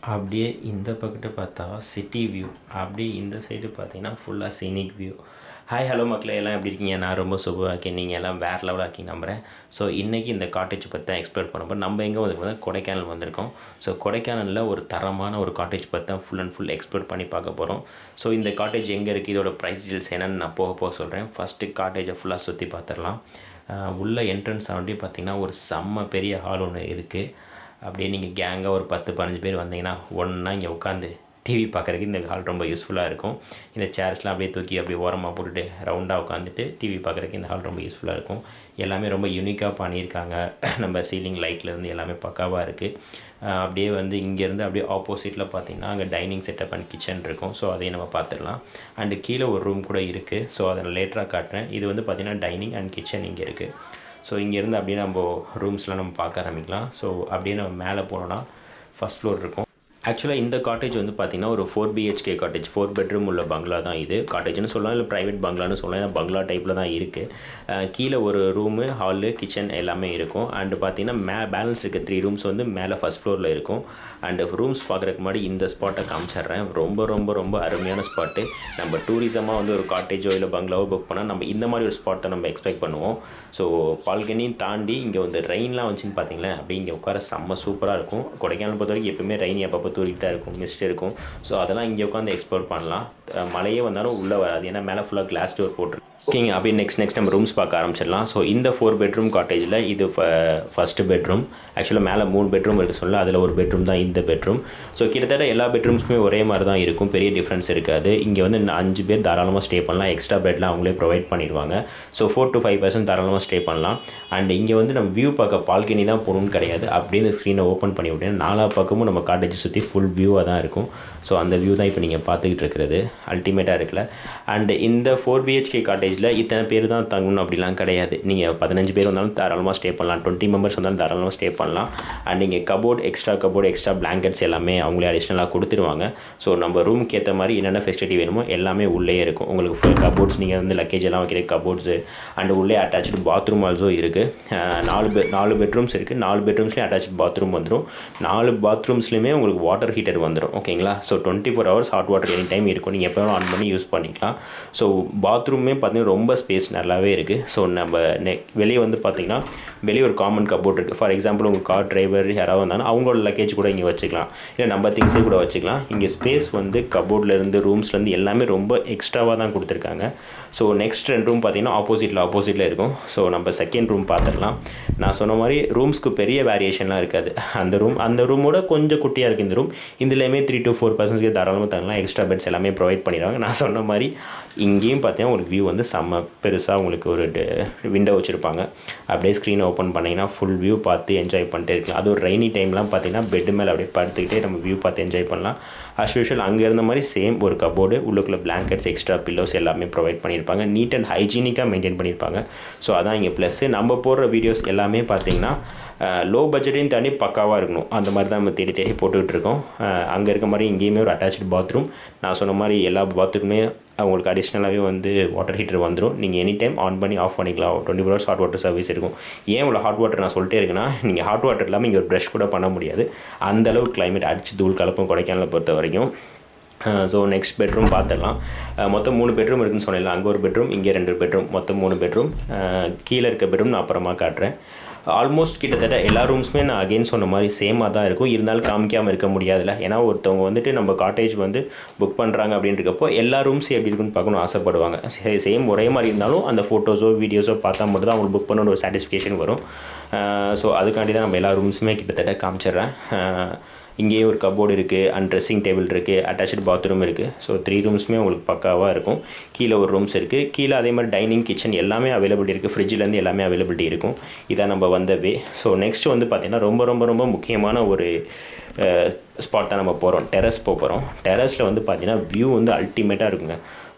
அப்படியே இந்த பக்கத்து பார்த்தா சிட்டி வியூ அப்படியே இந்த சைடு பார்த்தீங்கன்னா ஃபுல்லாக சீனிக் வியூ ஹாய் ஹலோ மக்களே எல்லாம் எப்படி இருக்கீங்க நான் ரொம்ப சூப்பராக இருக்கேன் நீங்கள் எல்லாம் வேறு லெவலாக இருக்கீங்க நம்புகிறேன் ஸோ இன்றைக்கி இந்த காட்டேஜ் பற்றி தான் எக்ஸ்ப்ளோர் பண்ண போகிறோம் நம்ம எங்கே வந்து கொடைக்கானல் வந்திருக்கோம் ஸோ கொடைக்கானலில் ஒரு தரமான ஒரு காட்டேஜ் பற்றி தான் ஃபுல் அண்ட் ஃபுல் எக்ஸ்ப்ளோர் பண்ணி பார்க்க போகிறோம் ஸோ இந்த காட்டேஜ் எங்கே இருக்குது இதோட ப்ரைஸ் டீட்டெயில்ஸ் என்னன்னு நான் போக போக சொல்கிறேன் ஃபஸ்ட்டு காட்டேஜை ஃபுல்லாக சுற்றி பார்த்துடலாம் ஆஹ் உள்ள என்ட்ரன்ஸ் ஆண்டி பார்த்திங்கன்னா ஒரு செம்ம பெரிய ஹால் ஒன்று இருக்குது அப்படியே நீங்கள் கேங்காக ஒரு பத்து பதினஞ்சு பேர் வந்தீங்கன்னா ஒன்றா இங்கே உட்காந்து டிவி பார்க்குறதுக்கு இந்த ஹால் ரொம்ப யூஸ்ஃபுல்லாக இருக்கும் இந்த சேர்ஸ்லாம் அப்படியே தூக்கி அப்படியே ஓரமாக போட்டுட்டு ரவுண்டாக உட்காந்துட்டு டிவி பார்க்குறதுக்கு இந்த ஹால் ரொம்ப யூஸ்ஃபுல்லாக இருக்கும் எல்லாமே ரொம்ப யூனிக்காக பண்ணியிருக்காங்க நம்ம சீலிங் லைட்லேருந்து எல்லாமே பக்காவாக இருக்குது அப்படியே வந்து இங்கேருந்து அப்படியே ஆப்போசிட்டில் பார்த்தீங்கன்னா அங்கே டைனிங் செட்டப் அண்ட் கிச்சன் இருக்கும் ஸோ அதையும் நம்ம பார்த்துடலாம் அண்டு கீழே ஒரு ரூம் கூட இருக்குது ஸோ அதை நான் லேட்டராக காட்டுறேன் இது வந்து பார்த்திங்கன்னா டைனிங் அண்ட் கிச்சன் இங்கே இருக்குது ஸோ இங்கேருந்து அப்படியே நம்ம ரூம்ஸ்லாம் நம்ம பார்க்க ஆரம்பிக்கலாம் ஸோ அப்படியே நம்ம மேலே போனோன்னா ஃபஸ்ட் ஃப்ளோர் இருக்கும் ஆக்சுவலாக இந்த காட்டேஜ் வந்து பார்த்திங்கன்னா ஒரு four BHK cottage four bedroom உள்ள பங்களா தான் இது காட்டேஜ்னு சொல்லலாம் இல்லை ப்ரைவேட் பங்களான்னு சொல்லலாம் ஏன்னா பங்களா டைப்பில் தான் இருக்குது கீழே ஒரு ரூமு ஹாலு கிச்சன் எல்லாமே இருக்கும் அண்டு பார்த்திங்கன்னா மே பேலன்ஸ் இருக்க த்ரீ ரூம்ஸ் வந்து மேலே ஃபஸ்ட் ஃப்ளோரில் இருக்கும் அண்டு ரூம்ஸ் பார்க்குறதுக்கு முன்னாடி இந்த ஸ்பாட்டை காமிச்சிடுறேன் ரொம்ப ரொம்ப ரொம்ப அருமையான ஸ்பாட்டு நம்ம டூரிசமாக வந்து ஒரு காட்டேஜோ இல்லை பங்களாவோ புக் பண்ணால் நம்ம இந்த மாதிரி ஒரு ஸ்பாட்டை நம்ம எக்ஸ்பெக்ட் பண்ணுவோம் ஸோ பால்கனியும் தாண்டி இங்கே வந்து ரெயின்லாம் வந்துச்சுன்னு பார்த்தீங்களேன் அப்படி இங்கே உட்கார செம்ம சூப்பராக இருக்கும் கொடைக்கானல் பொறுத்த வரைக்கும் எப்பவுமே ரெயின் எப்பப்போ தூரிட்டு தான் இருக்கும் மிஸ்ட் இருக்கும் ஸோ அதெல்லாம் இங்கே உட்காந்து எக்ஸ்ப்ளோர் பண்ணலாம் அஹ் மழையே வந்தாலும் உள்ளே வராது ஏன்னா மேலே ஃபுல்லாக கிளாஸ் டோர் போட்டுருக்கு ஓகேங்க அப்படியே நெக்ஸ்ட் நெக்ஸ்ட் நம்ம ரூம்ஸ் பார்க்க ஆரம்பிச்சிடலாம் ஸோ இந்த ஃபோர் பெட்ரூம் காட்டேஜில் இது ஃபஸ்ட்டு பெட்ரூம் ஆக்சுவலாக மேலே மூணு பெட்ரூம் இருக்குது சொல்ல அதில் ஒரு பெட்ரூம் தான் இந்த பெட்ரூம் ஸோ கிட்டத்தட்ட எல்லா பெட்ரூம்ஸுமே ஒரே மாதிரி தான் இருக்கும் பெரிய டிஃப்ரென்ஸ் இருக்காது இங்கே வந்து இந்த அஞ்சு பேர் தாராளமாக ஸ்டே பண்ணலாம் எக்ஸ்ட்ரா பெட்லாம் அவங்களே ப்ரொவைட் பண்ணிடுவாங்க so four to five person தாராளமாக ஸ்டே பண்ணலாம் அண்ட் இங்கே வந்து நம்ம வியூ பார்க்க பால்கனி தான் போகணும்னு கிடையாது அப்படியே இந்த ஸ்க்ரீனை ஓப்பன் பண்ணி விட்டேன் நாலா பக்கமும் நம்ம காட்டேஜ் சுற்றி ஃபுல் வியூவாக தான் இருக்கும் ஸோ அந்த வியூ தான் இப்போ நீங்கள் பார்த்துக்கிட்டு இருக்கிறது அல்டிமேட்டாக இருக்குல்ல அண்ட் இந்த ஃபோர் பிஹெச்கே காட்டேஜில் இத்தனை பேர் தான் தங்கணும் அப்படிலாம் கிடையாது நீங்கள் பதினஞ்சு பேர் வந்தாலும் தாராளமாக ஸ்டே பண்ணலாம் டுவெண்ட்டி மெம்பர்ஸ் வந்தாலும் தாராளமாக ஸ்டே பண்ணலாம் அண்ட் இங்கே cupboard extra cupboard extra blankets எல்லாமே அவங்களே அடிஷ்னலாக கொடுத்துருவாங்க ஸோ நம்ம ரூமுக்கு ஏற்ற மாதிரி என்னென்ன ஃபெசிலிட்டி வேணுமோ எல்லாமே உள்ளே இருக்கும் உங்களுக்கு ஃபுல் கபோர்ட்ஸ் நீங்கள் வந்து லக்கேஜ் எல்லாம் வைக்கிற கபோர்ட்ஸு அண்ட் உள்ளே அட்டாச்சு பாத்ரூம் ஆல்சோ இருக்குது நாலு பெ நாலு பெட்ரூம்ஸ் இருக்குது நாலு பெட்ரூம்ஸ்லேயும் அட்டாச்சு பாத்ரூம் வந்துடும் நாலு பாத்ரூம்ஸ்லையுமே உங்களுக்கு வாட்டர் ஹீட்டர் வந்துடும் ஓகேங்களா so twenty four hours hot water any time இருக்கும் நீங்கள் எப்போ வேணும் ஆன் பண்ணி யூஸ் பண்ணிக்கலாம் ஸோ பாத்ரூமே பார்த்தீங்கன்னா ரொம்ப ஸ்பேஸ் நல்லாவே இருக்குது ஸோ நம்ம நெ வெளியே வந்து பார்த்தீங்கன்னா வெளியே ஒரு காமன் கபோர்ட் இருக்குது ஃபார் எக்ஸாம்பிள் உங்கள் கார் டிரைவர் யாராவது வந்தாலும் அவங்களோட லக்கேஜ் கூட இங்கே வச்சுக்கலாம் இல்லை நம்ம திங்ஸே கூட வச்சுக்கலாம் இங்கே ஸ்பேஸ் வந்து கபோர்ட்லேருந்து ரூம்ஸ்லேருந்து எல்லாமே ரொம்ப எக்ஸ்ட்ராவாக தான் கொடுத்துருக்காங்க ஸோ நெக்ஸ்ட் ரெண்டு ரூம் பார்த்தீங்கன்னா ஆப்போசிட்டில் ஆப்போசிட்டில் இருக்கும் ஸோ நம்ம செகண்ட் ரூம் பார்த்துடலாம் நான் சொன்ன மாதிரி ரூம்ஸ்க்கு பெரிய வேரியேஷன்லாம் இருக்காது அந்த ரூம் அந்த ரூமோட கொஞ்சம் குட்டியாக இருக்குது இந்த ரூம் இதுலேயுமே த்ரீ டு ஃபோர் பர்சன்ட்ஸ்க்கு தாராளமாக தரலாம் எக்ஸ்ட்ரா பெட்ஸ் எல்லாமே ப்ரொவைட் பண்ணிடுவாங்க நான் சொன்ன மாதிரி இங்கேயும் பார்த்தீங்கன்னா உங்களுக்கு வியூ வந்து செம்ம பெருசாக உங்களுக்கு ஒரு விண்டோ வச்சுருப்பாங்க அப்படியே ஸ்க்ரீனை ஓப்பன் பண்ணிங்கன்னா ஃபுல் வியூ பார்த்து என்ஜாய் பண்ணிட்டே இருக்கலாம் அது ஒரு ரெய்னி டைம்லாம் பார்த்தீங்கன்னா பெட் மேலே அப்படியே படுத்துக்கிட்டே நம்ம வியூ பார்த்து என்ஜாய் பண்ணலாம் அஸ் யூஷுவல் அங்கே இருந்த மாதிரி சேம் ஒரு கபோர்டு உள்ளுக்குள்ள பிளாங்கெட்ஸ் எக்ஸ்ட்ரா பில்லோஸ் எல்லாமே ப்ரொவைட் பண்ணியிருப்பாங்க நீட் அண்ட் ஹைஜீனிக்காக மெயின்டைன் பண்ணியிருப்பாங்க ஸோ அதான் இங்கே ப்ளஸ்ஸு நம்ம போடுற வீடியோஸ் எல்லாமே பார்த்தீங்கன்னா லோ பட்ஜெட்டையும் தாண்டி பக்காவாக இருக்கணும் அந்த மாதிரி தான் நம்ம தேடி தேடி போட்டுக்கிட்டு இருக்கோம் அங்கே இருக்க மாதிரி இங்கேயுமே ஒரு அட்டாச்சு பாத்ரூம் நான் சொன்ன மாதிரி எல்லா பாத்ரூமே உங்களுக்கு அடிஷ்னலாகவே வந்து வாட்டர் ஹீட்டர் வந்துடும் நீங்கள் எனி டைம் ஆன் பண்ணி ஆஃப் பண்ணிக்கலாம் twenty four hours hot water service இருக்கும் ஏன் இவ்வளோ ஹாட் வாட்டர் நான் சொல்லிட்டே இருக்கேன்னா நீங்கள் ஹாட் வாட்டர் இல்லாமல் இங்கே ஒரு ப்ரஷ் கூட பண்ண முடியாது அந்தளவு கிளைமேட் அடிச்சு தூள் கலப்பும் கொடைக்கானலை பொறுத்த வரைக்கும் ஸோ நெக்ஸ்ட் பெட்ரூம் பார்த்துடலாம் மொத்தம் மூணு பெட்ரூம் இருக்குன்னு சொன்னேன் அங்கே ஒரு பெட்ரூம் இங்கே ரெண்டு பெட்ரூம் மொத்தம் மூணு பெட்ரூம் கீழே இருக்க பெட்ரூம் நான் அப்புறமா காட்டுறேன் ஆல்மோஸ்ட் கிட்டத்தட்ட எல்லா ரூம்ஸுமே நான் அகெயின் சொன்ன மாதிரி சேமாக தான் இருக்கும் இருந்தாலும் காமிக்காமல் இருக்க முடியாதுல்ல ஏன்னா ஒருத்தவங்க வந்துட்டு நம்ம காட்டேஜ் வந்து புக் பண்ணுறாங்க அப்படின்றப்போ எல்லா ரூம்ஸும் எப்படி இருக்குன்னு பார்க்கணும் ஆசைப்படுவாங்க சேம் ஒரே மாதிரி இருந்தாலும் அந்த ஃபோட்டோஸோ வீடியோஸோ பார்த்தா மட்டும் தான் அவங்களுக்கு புக் பண்ண ஒரு சாட்டிஸ்ஃபேக்ஷன் வரும் ஸோ அதுக்காண்டி தான் நம்ம எல்லா ரூம்ஸுமே கிட்டத்தட்ட காமிச்சிடுறேன் இங்கேயும் ஒரு கபோர்டு இருக்குது அண்ட் ட்ரெஸ்ஸிங் டேபிள் இருக்குது அட்டாச்சு பாத்ரூம் இருக்குது ஸோ த்ரீ ரூம்ஸுமே உங்களுக்கு பக்காவாக இருக்கும் கீழே ஒரு ரூம்ஸ் இருக்குது கீழே அதே மாதிரி டைனிங் கிச்சன் எல்லாமே அவைலபிலிட்டி இருக்குது ஃப்ரிட்ஜிலேருந்து எல்லாமே அவைலபிலிட்டி இருக்கும் இதான் நம்ம வந்த வே ஸோ நெக்ஸ்ட் வந்து பார்த்திங்கன்னா ரொம்ப ரொம்ப ரொம்ப முக்கியமான ஒரு ஸ்பாட் தான் நம்ம போகிறோம் டெரஸ் போக போகிறோம் டெரஸில் வந்து பார்த்திங்கன்னா வியூ வந்து அல்டிமேட்டாக இருக்குங்க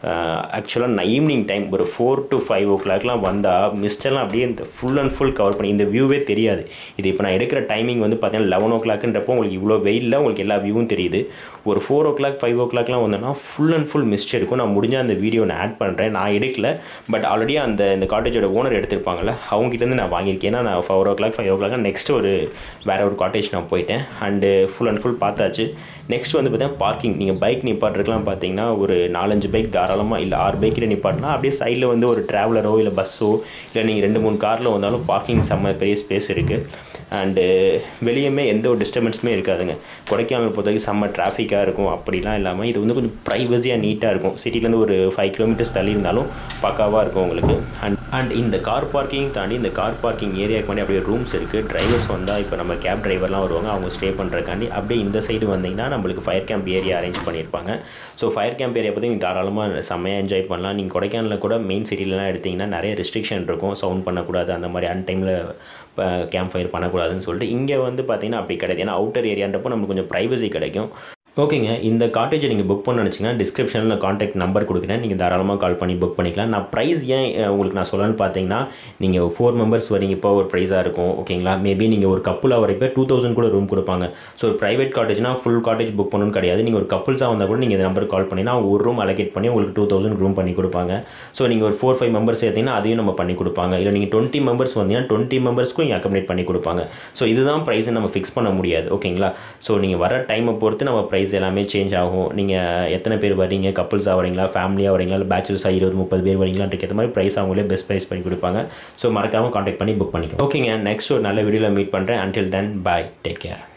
ஆக்சுவலாக நான் ஈவினிங் டைம் ஒரு ஃபோர் டு ஃபைவ் ஓ கிளாக்லாம் வந்தால் மிஸ்டெல்லாம் அப்படியே இந்த ஃபுல் அண்ட் ஃபுல் கவர் பண்ணி இந்த வியூவே தெரியாது இது இப்போ நான் எடுக்கிற டைமிங் வந்து பார்த்தீங்கன்னா லெவன் ஓ கிளாக்ன்றப்போ உங்களுக்கு இவ்வளோ வெயிலில் உங்களுக்கு எல்லா வியூவும் தெரியுது ஒரு ஃபோர் ஓ கிளாக் ஃபைவ் ஓ கிளாக்லாம் வந்தோன்னா ஃபுல் அண்ட் ஃபுல் மிஸ்ட் இருக்கும் நான் முடிஞ்ச அந்த வீடியோ நான் ஆட் பண்ணுறேன் நான் எடுக்கல பட் ஆல்ரெடி அந்த இந்த காட்டேஜோட ஓனர் எடுத்திருப்பாங்கல்ல அவங்ககிட்டருந்து நான் வாங்கியிருக்கேன் ஏன்னா நான் four o'clock five o'clock next ஒரு வேறு ஒரு காட்டேஜ் நான் போயிட்டேன் அண்டு ஃபுல் அண்ட் ஃபுல் பார்த்தாச்சு நெக்ஸ்ட் வந்து பார்த்தீங்கன்னா பார்க்கிங் நீங்கள் பைக் நிப்பாட்டுறதுலாம் பார்த்தீங்கன்னா ஒரு நாலஞ்சு பைக் தாராளமாக இல்லை ஆறு பைக்கில் நிப்பாட்டினா அப்படியே சைடில் வந்து ஒரு ட்ராவலரோ இல்லை பஸ்ஸோ இல்லை நீங்கள் ரெண்டு மூணு காரில் வந்தாலும் பார்க்கிங் செம்ம பெரிய ஸ்பேஸ் இருக்குது அண்டு வெளியுமே எந்த ஒரு டிஸ்டர்பன்ஸுமே இருக்காதுங்க கொடைக்கானல் பொறுத்த வரைக்கும் செம்ம டிராஃபிக்காக இருக்கும் அப்படிலாம் இல்லாமல் இது வந்து கொஞ்சம் ப்ரைவசியாக நீட்டாக இருக்கும் சிட்டிலேருந்து ஒரு ஃபைவ் கிலோமீட்டர்ஸ் தள்ளி இருந்தாலும் பக்காவாக இருக்கும் உங்களுக்கு அண்ட் அண்ட் இந்த கார் பார்க்கிங் தாண்டி இந்த கார் பார்க்கிங் ஏரியாவுக்கு முன்னாடி அப்படியே ரூம்ஸ் இருக்குது டிரைவர்ஸ் வந்தால் இப்போ நம்ம கேப் டிரைவர்லாம் வருவாங்க அவங்க ஸ்டே பண்ணுறதுக்காண்டி அப்படியே இந்த சைடு வந்தீங்கன்னா நம்மளுக்கு ஃபயர் கேம்ப் ஏரியா அரேஞ்ச் பண்ணியிருப்பாங்க ஸோ ஃபயர் கேம்ப் ஏரியா பற்றி நீங்கள் தாராளமாக செம்மையாக என்ஜாய் பண்ணலாம் நீங்கள் கொடைக்கானலில் கூட மெயின் சிட்டிலலாம் எடுத்திங்கன்னா நிறைய ரெஸ்ட்ரிக்ஷன் இருக்கும் சவுண்ட் பண்ணக்கூடாது அந்த மாதிரி அன் டைமில் கேம்ப் ஃபயர் பண்ணக்கூடாதுன்னு சொல்லிட்டு இங்கே வந்து பார்த்தீங்கன்னா அப்படி கிடையாது ஏன்னா அவுட்டர் ஏரியான்றப்போ நமக்கு கொஞ்சம் ப்ரைவசி கிடைக்கும் ஓகேங்க இந்த காட்டேஜை நீங்கள் புக் பண்ண நினச்சிங்கன்னா டிஸ்கிரிப்ஷனில் நான் காண்டாக்ட் நம்பர் கொடுக்குறேன் நீங்கள் தாராளமாக கால் பண்ணி புக் பண்ணிக்கலாம் நான் ப்ரைஸ் ஏன் அஹ், உங்களுக்கு நான் சொல்லணும்னு பார்த்தீங்கன்னா நீங்கள் ஃபோர் மெம்பர்ஸ் வரீங்க இப்போ ஒரு ப்ரைஸாக இருக்கும் ஓகேங்களா மேபி நீங்கள் ஒரு கப்புளாக வரப்போ டூ தௌசண்ட் கூட ரூம் கொடுப்பாங்க ஸோ ஒரு ப்ரைவேட் காட்டேஜ்னா ஃபுல் காட்டேஜ் புக் பண்ணணும்னு கிடையாது நீங்கள் ஒரு கப்புள்ஸாக வந்தால் கூட நீங்கள் இந்த நம்பர் கால் பண்ணினா அவங்க ஒரு ரூம் அலோகேட் பண்ணி உங்களுக்கு டூ தௌசண்ட் ரூம் பண்ணி கொடுப்பாங்க ஸோ நீங்கள் ஒரு ஃபோர் ஃபைவ் மெம்பர்ஸ் எடுத்தீங்கன்னா அதையும் நம்ம பண்ணி கொடுப்பாங்க இல்லை நீங்கள் டுவெண்ட்டி மெம்பர்ஸ் வந்தீங்கன்னா டுவெண்ட்டி மெம்பர்ஸ்க்கும் இங்கே அக்கமடேட் பண்ணி கொடுப்பாங்க ஸோ இதுதான் ப்ரைஸை நம்ம ஃபிக்ஸ் பண்ண முடியாது ஓகேங்களா ஸோ நீங்கள் வர டைமை பொறுத்து நம்ம ப்ரைஸ் எல்லாமே சேஞ்ச் ஆகும் நீங்கள் எத்தனை பேர் வரீங்க கப்புள்ஸாக வரீங்களா ஃபேமிலியாக வரீங்களா இல்லை பேச்சுலர்ஸாக இருபது முப்பது பேர் வரீங்களான்றதுக்கு ஏற்ற மாதிரி ப்ரைஸ் அவங்களே பெஸ்ட் ப்ரைஸ் பண்ணி கொடுப்பாங்க ஸோ மறக்காமல் காண்டாக்ட் பண்ணி புக் பண்ணிக்கோ ஓகேங்க நெக்ஸ்ட் ஒரு நல்ல வீடியோவில் மீட் பண்ணுறேன் until then bye take care